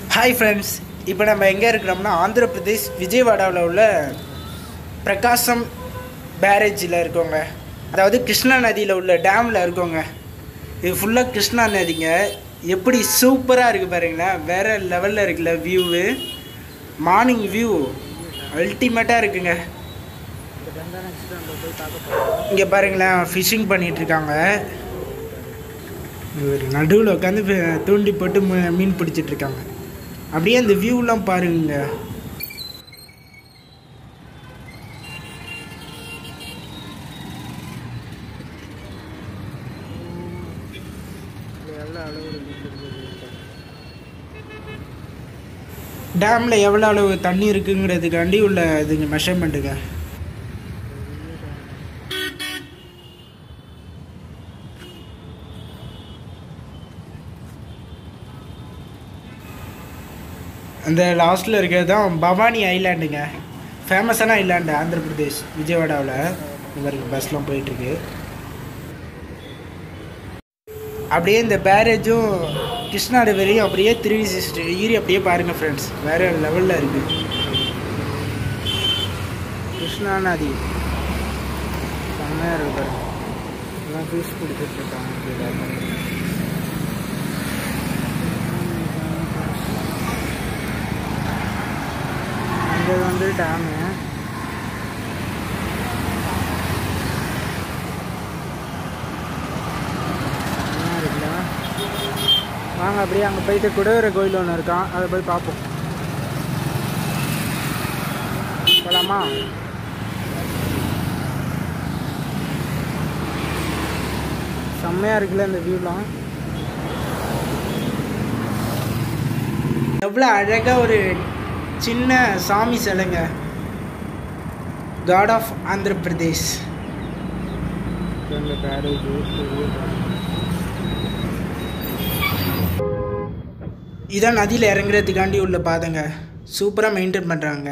Hi friends இப்போ நம்ம எங்கே இருக்கிறோம்னா ஆந்திர பிரதேஷ் விஜயவாடாவில் உள்ள பிரகாசம் பேரேஜில் இருக்கோங்க அதாவது கிருஷ்ணா நதியில் உள்ள டேமில் இருக்கோங்க இது ஃபுல்லாக கிருஷ்ணா நதிங்க எப்படி சூப்பராக இருக்குது பாருங்களேன் வேறு லெவலில் இருக்குல்ல வியூவு மார்னிங் வியூ அல்டிமேட்டாக இருக்குங்க இங்கே பாருங்களேன் ஃபிஷிங் பண்ணிட்டு இருக்காங்க ஒரு நடுவில் உட்காந்து தூண்டி போட்டு மீ- மீன் பிடிச்சிட்டு இருக்காங்க அப்படியே அந்த வியூலாம் பாருங்க டேமில் எவ்வளோ அளவு தண்ணி இருக்குங்கிறதுக்காண்டி உள்ள இதுங்க மெஷர்மெண்ட்டுங்க அந்த லாஸ்ட்டில் இருக்கிறது தான் பவானி ஐலாண்டுங்க ஃபேமஸான ஐலாண்டு ஆந்திர பிரதேஷ் விஜயவாடாவில் இவருக்கு பஸ்லாம் போயிட்டுருக்கு அப்படியே இந்த பேரேஜும் கிருஷ்ணா ரிவரையும் அப்படியே த்ரீ சிக்ஸ்டி டிகிரி அப்படியே பாருங்கள் ஃப்ரெண்ட்ஸ் வேறு லெவலில் இருக்குது கிருஷ்ணா நதி செம்மையாக இருக்கு பாருங்க எல்லாம் ஃபிஷ் பிடிச்சிட்டு இருக்காங்க கீழே. இங்கே வந்து டேமு இருக்குல்ல வாங்க அப்படியே அங்கே போயிட்டு குடைவரை கோயில் ஒன்று இருக்கான் அதை போய் பார்ப்போம் போலாமா செம்மையாக இருக்குல்ல இந்த வியூலாம் எவ்வளோ அழகாக ஒரு சின்ன சாமி சிலைங்க காட் ஆஃப் ஆந்திர பிரதேஷ் இதான் நதியில் இறங்குறதுக்காண்டி உள்ள பாதைங்க சூப்பராக மெயின்டைன் பண்ணுறாங்க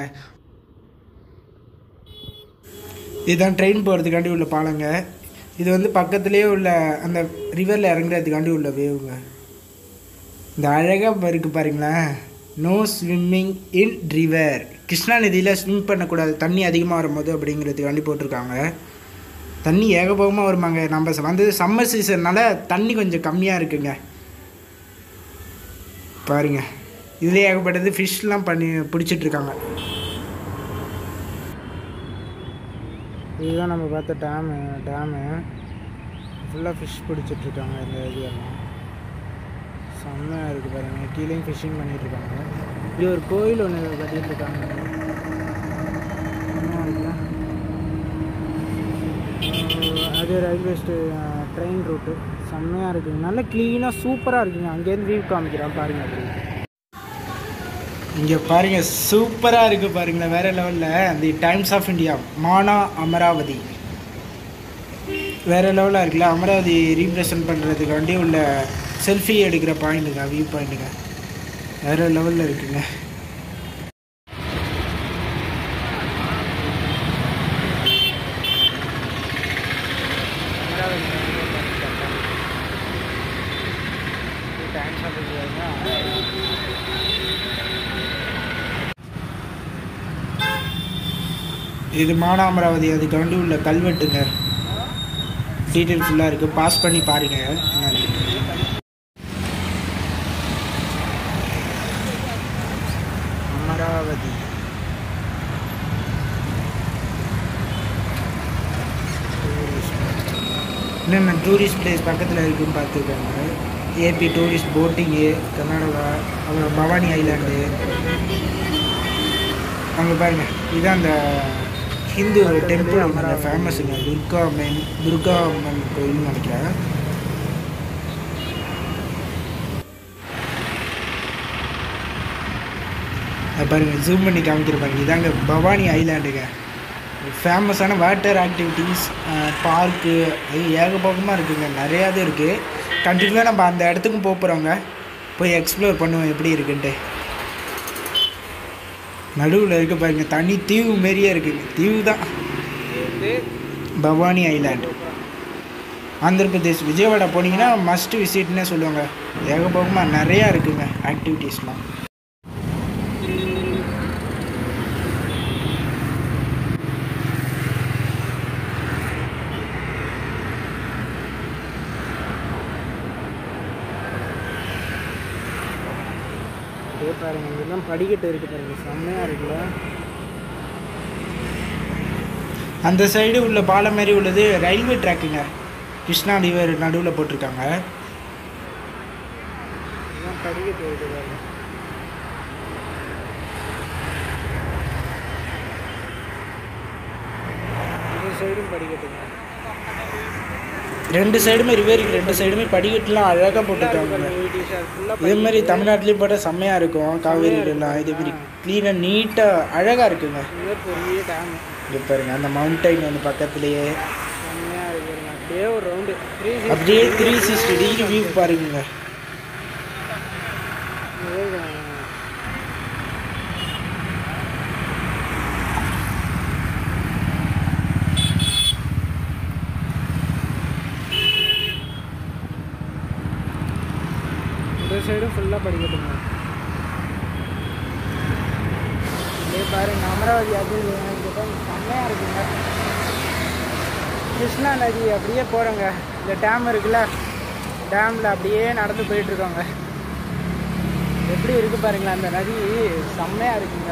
இதுதான் ட்ரெயின் போகிறதுக்காண்டி உள்ள பாலங்க இது வந்து பக்கத்துலேயே உள்ள அந்த ரிவரில் இறங்குறதுக்காண்டி உள்ள வேவுங்க இந்த அழகாக இருக்கு பாருங்களேன் no swimming in river Krishna நதியில் ஸ்விம் பண்ணக்கூடாது தண்ணி அதிகமாக வரும்போது அப்படிங்கிறதுக்காண்டி போட்டிருக்காங்க தண்ணி ஏகபோகமாக வருமாங்க நம்ம வந்தது சம்மர் சீசன்னால தண்ணி கொஞ்சம் கம்மியாக இருக்குங்க பாருங்க இதில் ஏகப்பட்டது ஃபிஷ்லாம் பண்ணி பிடிச்சிட்ருக்காங்க இதுதான் நம்ம பார்த்த டேமு டேமு ஃபுல்லாக ஃபிஷ் பிடிச்சிட்ருக்காங்க இந்த ஏரியாலாம் செம்மையாக இருக்குது பாருங்க கீழேயும் ஃபிஷ்ஷிங் பண்ணிட்டு இருக்காங்க இது ஒரு கோயில் ஒன்று கட்டிட்டு இருக்காங்க செம்மையா இருக்குல்ல? ஆஹ் அது ரயில்வே ஸ்டே ட்ரெயின் ரூட்டு செம்மையாக இருக்குங்க நல்லா க்ளீனாக சூப்பராக இருக்குங்க அங்கேருந்து வியூ காமிக்கிறேன் பாருங்க அப்படி இங்கே பாருங்க சூப்பராக இருக்குது பாருங்களேன் வேற லெவலில் அந்த டைம்ஸ் ஆஃப் இந்தியா மானா அமராவதி வேற லெவலாக இருக்குல்ல அமராவதி ரீப்ரசன்ட் பண்ணுறதுக்காண்டி உள்ள செல்ஃபி எடுக்கிற பாயிண்ட்டுங்க வியூ பாயிண்ட்டுங்க வேற லெவலில் இருக்குங்க இது மானாமராவதி அதுக்காண்டி உள்ள கல்வெட்டுங்க டீட்டெயில் ஃபுல்லாக இருக்குது பாஸ் பண்ணி பாருங்க என்ன இருக்குன்னு. அமராவதி என்னென்ன டூரிஸ்ட் பிளேஸ் பக்கத்தில் இருக்குன்னு பார்த்துருக்காங்க ஏபி டூரிஸ்ட் போட்டிங்கு கர்நாடகா அப்புறம் பவானி ஐலாண்டு அங்கே பாருங்க இதான் அந்த ஹிந்து டெம்பிள் ஒன்று ஃபேமஸுங்க துர்கா அம்மன் துர்கா அம்மன் கோயில்னு நினைக்கிறேன் அது பாருங்க ஜூம் பண்ணி காமிக்கிற பாருங்க இதாங்க பவானி ஐலாண்டுங்க ஃபேமஸான வாட்டர் ஆக்டிவிட்டீஸ் பார்க்கு அது ஏகபோகமாக இருக்குங்க நிறையாவே இருக்குது கண்டினியூவாக நம்ம அந்த இடத்துக்கும் போக போகிறோங்க போய் எக்ஸ்ப்ளோர் பண்ணுவோம் எப்படி இருக்குன்ட்டு நடுவில் இருக்க பாருங்க தனி தீவு மாரியே இருக்குங்க தீவு தான் பவானி ஐலாண்ட் ஆந்திர பிரதேஷ் விஜயவாடா போனீங்கன்னா மஸ்ட் விசிட்னே சொல்லுவாங்க ஏகபோகமாக நிறையா இருக்குங்க ஆக்டிவிட்டீஸ்லாம் அப்படியே பாருங்க இதெல்லாம் படிக்கட்டு இருக்கு பாருங்க செம்மையா இருக்குல்ல அந்த சைடு உள்ள பாலம் மாதிரி உள்ளது ரயில்வே ட்ராக்குங்க கிருஷ்ணா ரிவர் நடுவில் போட்டிருக்காங்க இதெல்லாம் படிக்கட்டு இருக்கு பாருங்க இந்த சைடும் படிக்கட்டுங்க ரெண்டு சைடுமே ரிவேருக்கு ரெண்டு சைடுமே படிக்கட்டுலாம் அழகாக போட்டுருக்காங்க இதே மாதிரி தமிழ்நாட்டிலையும் போட்டால் செம்மையாக இருக்கும் காவேரியிலலாம் இதே மாதிரி க்ளீனாக நீட்டாக அழகாக இருக்குங்க பெரிய டேம் இங்கே பாருங்க அந்த மவுண்டைன் வந்து பக்கத்துலேயே செம்மையாக இருக்குங்க அப்படியே ஒரு ரவுண்டு அப்படியே த்ரீ சிக்ஸ்டி டிகிரி வியூ பாருங்க இந்த சைடும் ஃபுல்லாக படிக்கட்டுங்க அப்படியே பாருங்க அமராவதி அது செம்மையாக இருக்குங்க கிருஷ்ணா நதி அப்படியே போகிறோங்க இந்த டேம் இருக்குல்ல டேமில் அப்படியே நடந்து போயிட்டுருக்கோங்க எப்படி இருக்கு பாருங்களேன் அந்த நதி செம்மையாக இருக்குங்க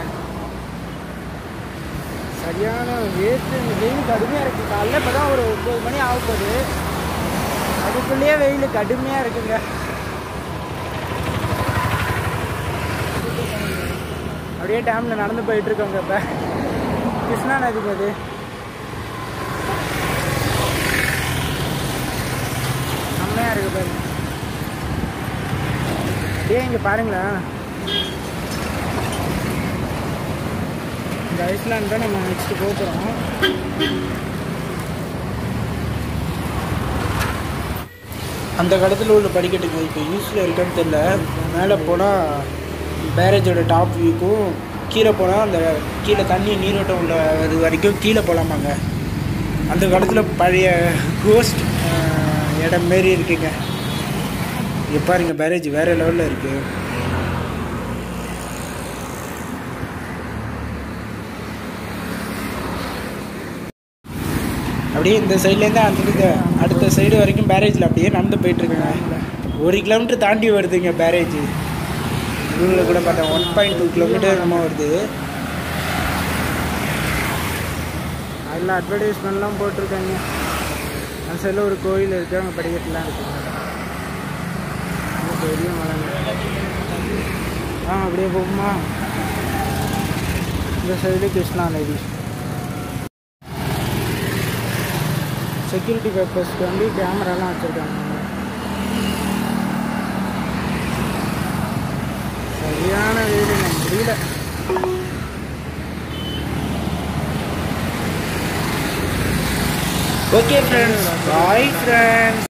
சரியான வேற்று வெயில் கடுமையாக இருக்குது காலைல இப்போ தான் ஒரு ஒம்பது மணி ஆக போகுது அதுக்குள்ளேயே வெயில் கடுமையாக இருக்குங்க அப்படியே டேமில் நடந்து போயிட்டு இருக்கோங்க இப்போ கிருஷ்ணா நதிக்கு அது செம்மையாக இருக்கு பாருங்க அப்படியே இங்கே பாருங்களேன் இந்த ஐஸ்லாண்ட் தான் நம்ம நெக்ஸ்ட் போகிறோம் அந்த கடத்தில் உள்ள படிக்கட்டுங்க இப்போ யூஸில் இருக்கான்னு தெரில மேலே போனால் பேரேஜோட டாப் வியூக்கும் கீழே போனால் அந்த கீழே தண்ணி நீரோட்டம் உள்ள அது வரைக்கும் கீழே போகலாமாங்க அந்த காலத்தில் பழைய கோஸ்ட் இடம் மாரி இருக்குங்க இங்கே பாருங்க பேரேஜ் வேறு லெவலில் இருக்குது அப்படியே இந்த சைட்லேருந்து அந்த இந்த அடுத்த சைடு வரைக்கும் பேரேஜில் அப்படியே நடந்து போயிட்டுருக்குங்க ஒரு கிலோமீட்டர் தாண்டி வருதுங்க பேரேஜ் இவங்களை கூட பார்த்தேன் ஒன் பாயிண்ட் டூ கிலோமீட்டர் நம்ம வருது அதில் அட்வர்டைஸ்மெண்ட்லாம் போட்டிருக்காங்க அந்த சைடில் ஒரு கோயில் இருக்குது அங்கே படிக்கட்டுலாம் இருக்குங்க ரொம்ப பெரிய மலைங்க ஆ அப்படியே போகுமா இந்த சைடு கிருஷ்ணா நதி செக்யூரிட்டி பர்பஸ்க்கு வந்து கேமராலாம் வச்சுருக்காங்க சரியான வீடு முடியல ஓகே ஃப்ரெண்ட்ஸ் பாய் ஃப்ரெண்ட்ஸ்